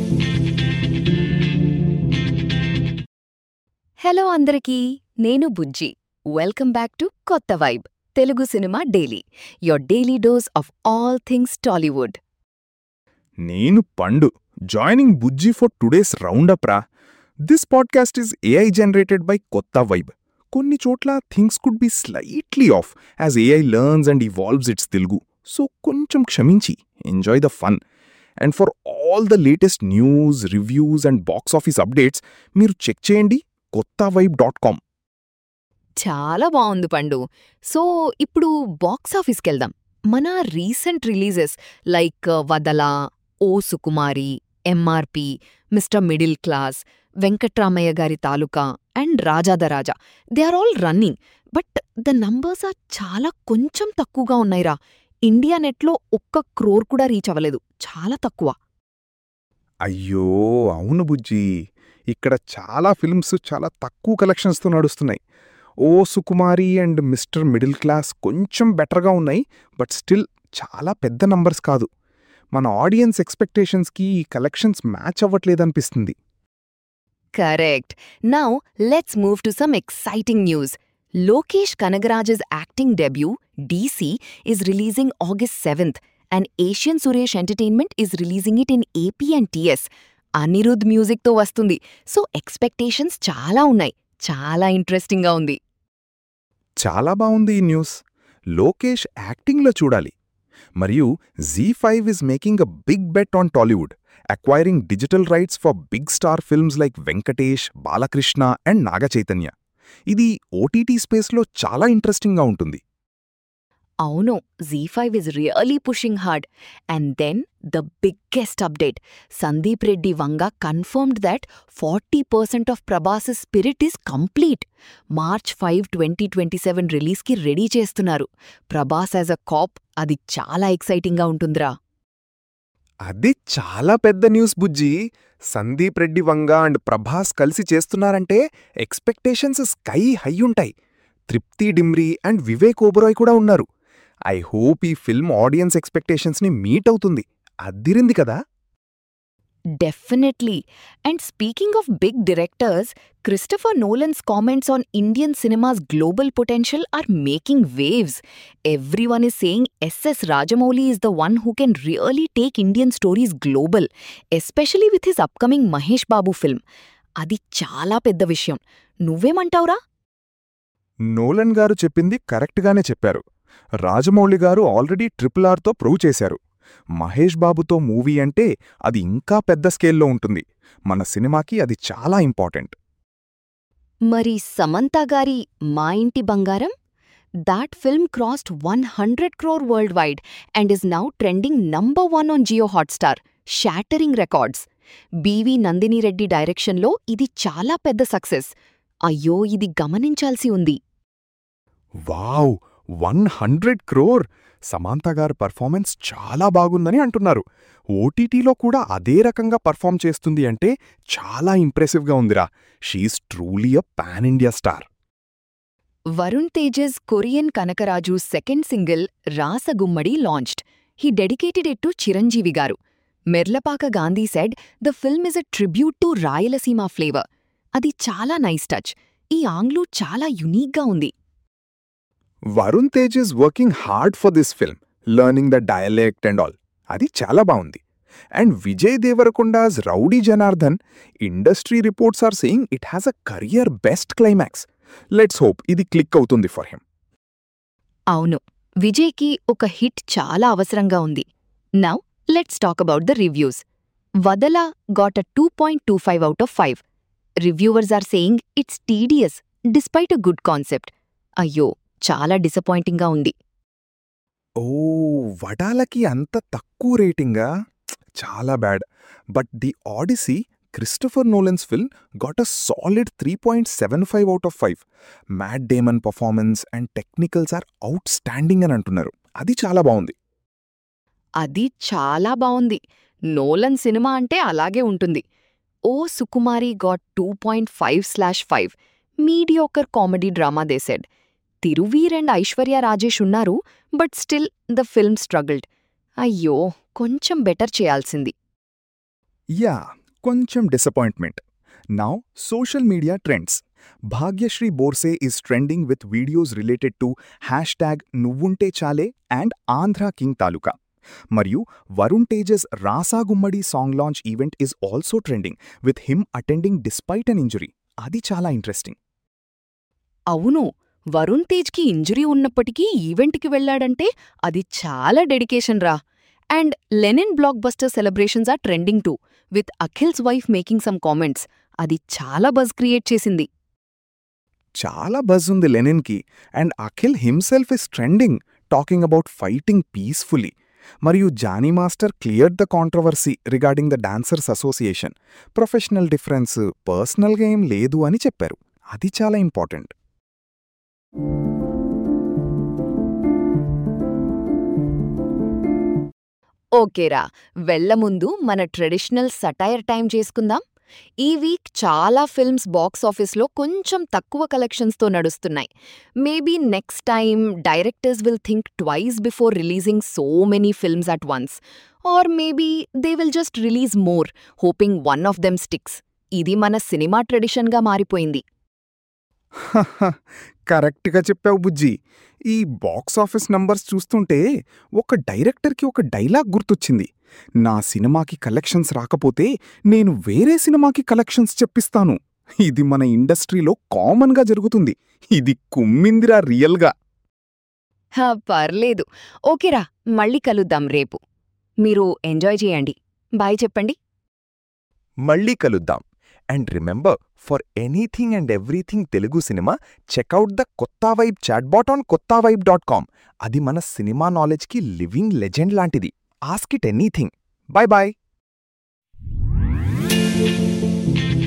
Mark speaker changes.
Speaker 1: Hello అందరికీ నేను Bujji welcome back to Kotha vibe Telugu cinema daily your daily dose of all things Tollywood
Speaker 2: నేను Pandu joining Bujji for today's roundup రా this podcast is AI generated by Kotha vibe కొన్ని చోట్ల things could be slightly off as AI learns and evolves it's Telugu so కొంచెం క్షమించి enjoy the fun and for all the latest news reviews and box office updates మీరు check చేయండి కొత్త vibe dot com
Speaker 1: చాలా బాగుంది పండు సో ఇప్పుడు box ఆఫీస్కెళ్దాం మన recent releases like Vadala O Sukumari ఎంఆర్పి మిస్టర్ మిడిల్ క్లాస్ వెంకట్రామయ్య గారి Taluka and Raja the Raja they are all running but the numbers are చాలా కొంచెం తక్కువగా ఉన్నాయిరా ఇండియా నెట్లో ఒక్క క్రోర్ కూడా రీచ్ అవ్వలేదు చాలా తక్కువ
Speaker 2: అయ్యో అవును బుజ్జి ఇక్కడ చాలా ఫిల్మ్స్ చాలా తక్కువ కలెక్షన్స్తో నడుస్తున్నాయి O Sukumari and mister middle class కొంచెం బెటర్గా ఉన్నాయి బట్ స్టిల్ చాలా పెద్ద నంబర్స్ కాదు మన ఆడియన్స్ ఎక్స్పెక్టేషన్స్కి ఈ కలెక్షన్స్ మ్యాచ్ అవ్వట్లేదనిపిస్తుంది
Speaker 1: correct now let's move to some exciting news Lokesh Kanagaraj's acting debut, DC, is releasing August 7th, and Asian Suresh Entertainment is releasing it in AP and TS. Anirudh మ్యూజిక్తో వస్తుంది so expectations చాలా ఉన్నాయి చాలా ఇంట్రెస్టింగ్గా ఉంది
Speaker 2: చాలా బాగుంది ఈ న్యూస్ లోకేష్ యాక్టింగ్లో చూడాలి మరియు Zee five is making a big bet on Tollywood acquiring digital rights for big star films like Venkatesh Balakrishna and Naga Chaitanya ఇది ఓటీటీ స్పేస్లో చాలా ఇంట్రెస్టింగ్గా ఉంటుంది
Speaker 1: అవును Zee five is really pushing hard and then the biggest update Sandeep Reddy Vanga confirmed that forty percent of Prabhas spirit is complete March five twenty twenty seven రిలీజ్కి ready చేస్తున్నారు Prabhas as a cap అది చాలా ఎక్సైటింగ్గా ఉంటుందిరా
Speaker 2: అది చాలా పెద్ద న్యూస్ బుజ్జి సందీప్ రెడ్డి వంగ అండ్ ప్రభాస్ కలిసి చేస్తున్నారంటే ఎక్స్పెక్టేషన్స్ స్కై హై ఉంటాయి తృప్తి డిమ్రీ అండ్ వివేక్ ఓబరాయ్ కూడా ఉన్నారు ఐ హోప్ ఈ ఫిల్మ్ ఆడియన్స్ ఎక్స్పెక్టేషన్స్ని మీట్ అవుతుంది అద్దిరింది కదా
Speaker 1: definitely and speaking of big directors Christopher Nolan's comments on Indian cinemas global potential are making waves everyone is saying SS Rajamouli is the one who can really take Indian stories global especially with his upcoming Mahesh Babu film అది చాలా పెద్ద విషయం నువ్వేమంటావురా
Speaker 2: Nolan గారు చెప్పింది కరెక్ట్గానే చెప్పారు రాజమౌళి గారు already triple ఆర్తో prove చేశారు మహేష్ బాబుతో మూవీ అంటే అది ఇంకా పెద్ద స్కేల్లో ఉంటుంది మన సినిమాకి అది చాలా ఇంపార్టెంట్
Speaker 1: మరి సమంత గారి Maa Inti Bangaram that film crossed one hundred crore worldwide and is now trending number one on Jio Hotstar shattering records BV Nandini Reddy డైరెక్షన్లో ఇది చాలా పెద్ద సక్సెస్ అయ్యో ఇది గమనించాల్సి ఉంది
Speaker 2: wow one hundred crore Samantha గారి పర్ఫార్మెన్స్ చాలా బాగుందని అంటున్నారు ఓటీటీలో కూడా అదే రకంగా పర్ఫామ్ చేస్తుంది అంటే చాలా ఇంప్రెసివ్గా ఉందిరా she is truly a pan India star
Speaker 1: Varun Tej's Korean Kanakaraju second single Rasagummadi launched he dedicated it to Chiranjeevi garu Merlapaka Gandhi said the film is a tribute to Rayalaseema flavour అది చాలా నైస్ టచ్ ఈ ఆంగ్లు చాలా యునీక్గా ఉంది
Speaker 2: Varun Tej is working hard for this film learning the dialect and all అది చాలా బాగుంది and Vijay Deverakonda's rowdy Janardhan industry reports are saying it has a career best climax let's hope ఇది క్లిక్ అవుతుంది ఫర్ హిమ్
Speaker 1: అవును విజయ్కి ఒక హిట్ చాలా అవసరంగా ఉంది now let's talk about the reviews Vadala got a two point two five out of five reviewers are saying it's tedious despite a good concept అయ్యో చాలా డిసప్పాయింటింగ్గా ఉంది
Speaker 2: ఓ వడాలకి అంత తక్కువ రేటింగా చాలా bad but the Odyssey Christopher Nolan's film got a solid three point seven five out of five Matt Damon performance and technicals are outstanding అని అంటున్నారు అది చాలా బాగుంది
Speaker 1: అది చాలా బావుంది నోలన్ సినిమా అంటే అలాగే ఉంటుంది O Sukumari got two point five slash five mediocre comedy drama they said Thiruveer and Aishwarya Rajesh ఉన్నారు but still the film struggled అయ్యో కొంచెం బెటర్ చేయాల్సింది
Speaker 2: యా కొంచెం disappointment now social media trends Bhagyashri Borse is trending with videos related to hashtag Nuvvunte Chaale and Andhra king Taluka మరియు Varun Tej's Rasagummadi song launch event is also trending with him attending despite an injury అది చాలా interesting
Speaker 1: అవును Varun తేజ్కి injury ఉన్నప్పటికీ ఈవెంట్కి వెళ్ళాడంటే అది చాలా డెడికేషన్ రా and Lenin blockbuster celebrations are trending too with Akhil's wife making some comments అది చాలా బజ్ క్రియేట్ చేసింది
Speaker 2: చాలా బజ్ ఉంది లెనిన్కి and Akhil himself is trending talking about fighting peacefully మరియు Jani master clear the controversy regarding the dancers association professional difference పర్సనల్గా ఏం లేదు అని చెప్పారు అది చాలా ఇంపార్టెంట్
Speaker 1: ఓకేరా వెళ్లముందు మన ట్రెడిషనల్ సటైర్ టైం చేసుకుందాం ఈ వీక్ చాలా ఫిల్మ్స్ బాక్స్ ఆఫీస్లో కొంచెం తక్కువ కలెక్షన్స్తో నడుస్తున్నాయి maybe next time directors will think twice before releasing so many films at once or maybe they will just release more hoping one of them sticks ఇది మన సినిమా ట్రెడిషన్గా మారిపోయింది
Speaker 2: కరెక్ట్గా చెప్పావు బుజ్జి ఈ బాక్స్ ఆఫీస్ నంబర్స్ చూస్తుంటే ఒక డైరెక్టర్కి ఒక డైలాగ్ గుర్తొచ్చింది నా సినిమాకి కలెక్షన్స్ రాకపోతే నేను వేరే సినిమాకి కలెక్షన్స్ చెప్పిస్తాను ఇది మన ఇండస్ట్రీలో కామన్గా జరుగుతుంది ఇది కుమ్మిందిరా రియల్గా
Speaker 1: హా, పర్లేదు ఓకేరా మళ్ళీ కలుద్దాం రేపు మీరు ఎంజాయ్ చేయండి బాయ్ చెప్పండి
Speaker 3: మళ్ళీ కలుద్దాం and remember for anything and everything Telugu cinema check out the Kotha vibe chatbot on Kotha vibe dot com అది మన సినిమా నాలెడ్జ్కి లివింగ్ లెజెండ్ లాంటిది ask it anything bye bye